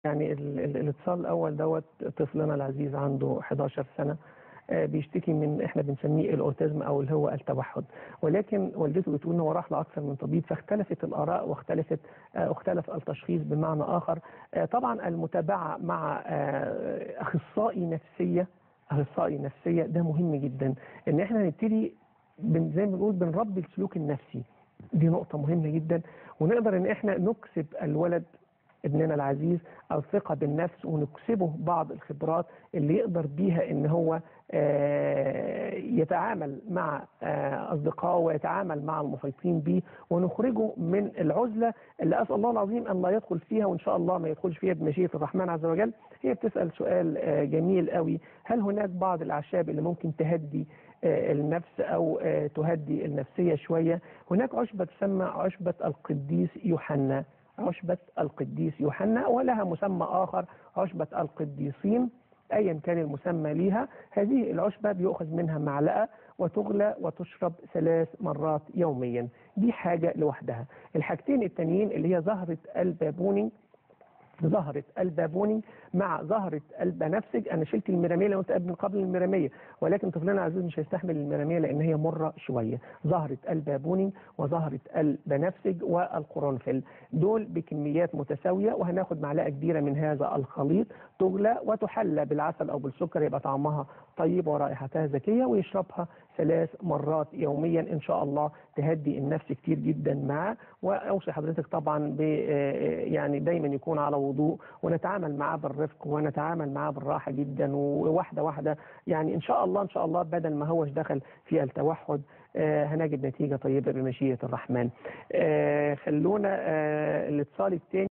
يعني ال ال الاتصال الأول دوت طفلنا العزيز عنده 11 سنة آه، بيشتكي من احنا بنسميه الاوتيزم او اللي هو التوحد ولكن والدته بتقول ان هو راح لاكثر من طبيب فاختلفت الاراء واختلفت آه، اختلف التشخيص بمعنى اخر آه، طبعا المتابعه مع آه، اخصائي نفسيه اخصائي نفسيه ده مهم جدا ان احنا نبتدي بن- زي ما بنقول بنربي السلوك النفسي دي نقطه مهمه جدا ونقدر ان احنا نكسب الولد ابننا العزيز الثقة بالنفس ونكسبه بعض الخبرات اللي يقدر بيها ان هو آه، يتعامل مع آه، اصدقائه ويتعامل مع المحيطين به ونخرجه من العزلة اللي اسال الله العظيم ان لا يدخل فيها وان شاء الله ما يدخلش فيها بمشيئة الرحمن عز وجل هي بتسأل سؤال آه، جميل قوي هل هناك بعض الاعشاب اللي ممكن تهدي آه، النفس او آه، تهدي النفسية شوية هناك عشبة تسمى عشبة القديس يوحنا عشبة القديس يوحنا ولها مسمى آخر عشبة القديسين أيا كان المسمى ليها هذه العشبة بيؤخذ منها معلقة وتغلى وتشرب ثلاث مرات يوميا دي حاجة لوحدها الحاجتين التانيين اللي هي زهرة البابوني زهرة البابوني مع زهرة البنفسج أنا شلت الميرامية لو قلت من قبل الميرامية ولكن طفلنا العزيز مش هيستحمل الميرامية لأن هي مرة شوية زهرة البابوني وزهرة البنفسج والقرنفل دول بكميات متساوية وهناخد معلقة كبيرة من هذا الخليط تغلى وتحلى بالعسل أو بالسكر يبقى طعمها طيب ورائحتها ذكية ويشربها ثلاث مرات يوميا إن شاء الله تهدي النفس كتير جدا معاه وأوصي حضرتك طبعا ب يعني دايما يكون على وضوء ونتعامل معاه بالرفق ونتعامل معاه بالراحة جدا وواحدة واحدة يعني إن شاء الله إن شاء الله بدل ما هوش دخل في التوحد آه، هنجد نتيجة طيبة بمشيئة الرحمن آه، خلونا آه، الاتصال الثاني